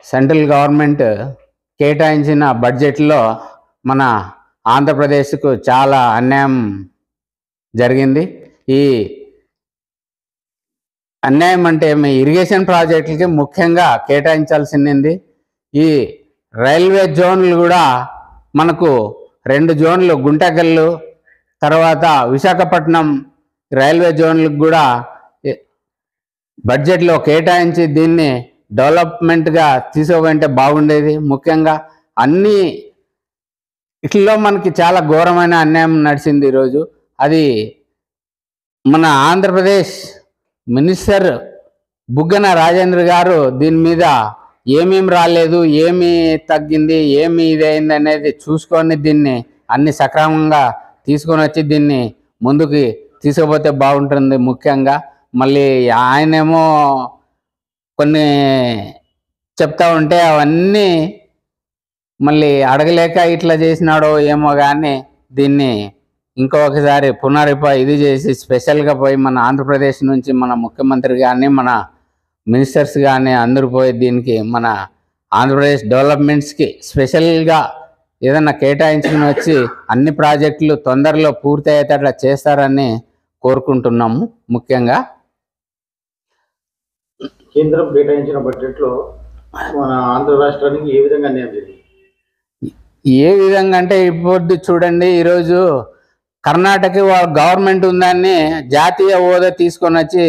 central government కేటాయించిన బడ్జెట్లో మన ఆంధ్రప్రదేశ్కు చాలా అన్యాయం జరిగింది ఈ అన్యాయం అంటే మీ ఇరిగేషన్ ప్రాజెక్టులకి ముఖ్యంగా కేటాయించాల్సింది ఈ రైల్వే జోన్లు కూడా మనకు రెండు జోన్లు గుంటకల్లు తర్వాత విశాఖపట్నం రైల్వే జోన్లకు కూడా ఏ- బడ్జెట్లో కేటాయించి దీన్ని డెవలప్మెంట్గా తీసుకుపోయింటే బాగుండేది ముఖ్యంగా అన్ని ఇట్లో మనకి చాలా ఘోరమైన అన్యాయం నడిచింది ఈరోజు అది మన ఆంధ్రప్రదేశ్ మినిస్టర్ బుగ్గన రాజేంద్ర గారు దీని మీద ఏమేమి రాలేదు ఏమి తగ్గింది ఏమి ఇదైంది అనేది చూసుకొని దీన్ని అన్ని సక్రమంగా తీసుకొని వచ్చి దీన్ని ముందుకు తీసుకుపోతే బాగుంటుంది ముఖ్యంగా మళ్ళీ ఆయనేమో కొన్ని చెప్తా ఉంటే అవన్నీ మళ్ళీ అడగలేక ఇట్లా చేసినాడో ఏమో కానీ దీన్ని ఇంకొకసారి పునరిప ఇది చేసి స్పెషల్గా పోయి మన ఆంధ్రప్రదేశ్ నుంచి మన ముఖ్యమంత్రి కానీ మన మినిస్టర్స్ కానీ అందరూ పోయి దీనికి మన ఆంధ్రప్రదేశ్ డెవలప్మెంట్స్కి స్పెషల్గా ఏదన్నా కేటాయించుకుని వచ్చి అన్ని ప్రాజెక్టులు తొందరలో పూర్తి అయ్యేటట్లా చేస్తారని కోరుకుంటున్నాము ముఖ్యంగా కేంద్రం కేటాయించిన బడ్జెట్ లో మన ఆంధ్ర రాష్ట్రానికి ఏ విధంగా అన్యాయం జరిగింది ఏ విధంగా అంటే ఇప్పుడు చూడండి ఈరోజు కర్ణాటక వాళ్ళ గవర్నమెంట్ ఉందని జాతీయ హోదా తీసుకొని వచ్చి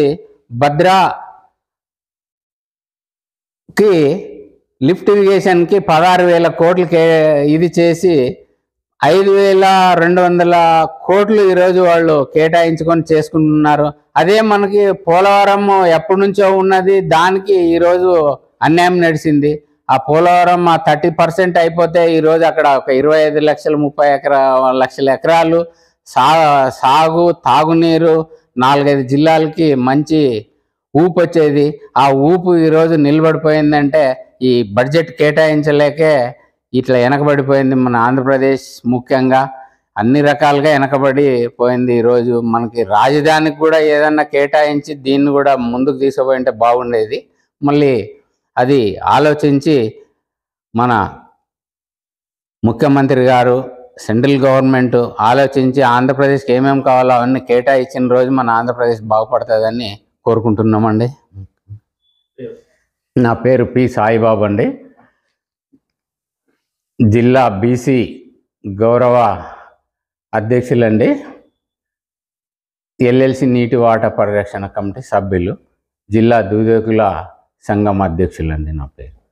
భద్రాకి లిఫ్ట్ ఇరిగేషన్కి పదహారు వేల కోట్లకి ఇది చేసి ఐదు వేల రెండు వందల కోట్లు ఈరోజు వాళ్ళు కేటాయించుకొని చేసుకుంటున్నారు అదే మనకి పోలవరం ఎప్పటి నుంచో ఉన్నది దానికి ఈరోజు అన్యాయం నడిచింది ఆ పోలవరం ఆ థర్టీ పర్సెంట్ అయిపోతే ఈరోజు అక్కడ ఒక ఇరవై ఐదు లక్షలు ముప్పై ఎకరా లక్షల ఎకరాలు సా సాగు తాగునీరు నాలుగైదు జిల్లాలకి మంచి ఊపు వచ్చేది ఆ ఊపు ఈరోజు నిలబడిపోయిందంటే ఈ బడ్జెట్ కేటాయించలేకే ఇట్లా వెనకబడిపోయింది మన ఆంధ్రప్రదేశ్ ముఖ్యంగా అన్ని రకాలుగా వెనకబడి పోయింది ఈరోజు మనకి రాజధానికి కూడా ఏదన్నా కేటాయించి దీన్ని కూడా ముందుకు తీసుకుపోయింటే బాగుండేది మళ్ళీ అది ఆలోచించి మన ముఖ్యమంత్రి గారు సెంట్రల్ గవర్నమెంట్ ఆలోచించి ఆంధ్రప్రదేశ్కి ఏమేమి కావాలో అవన్నీ కేటాయించిన రోజు మన ఆంధ్రప్రదేశ్ బాగుపడుతుందని కోరుకుంటున్నామండి నా పేరు పి సాయిబాబు అండి జిల్లా బీసీ గౌరవ అధ్యక్షులండి ఎల్ఎల్సి నీటి వాటర్ పరిరక్షణ కమిటీ సభ్యులు జిల్లా దూదేకుల సంఘం అధ్యక్షులండి నా పేరు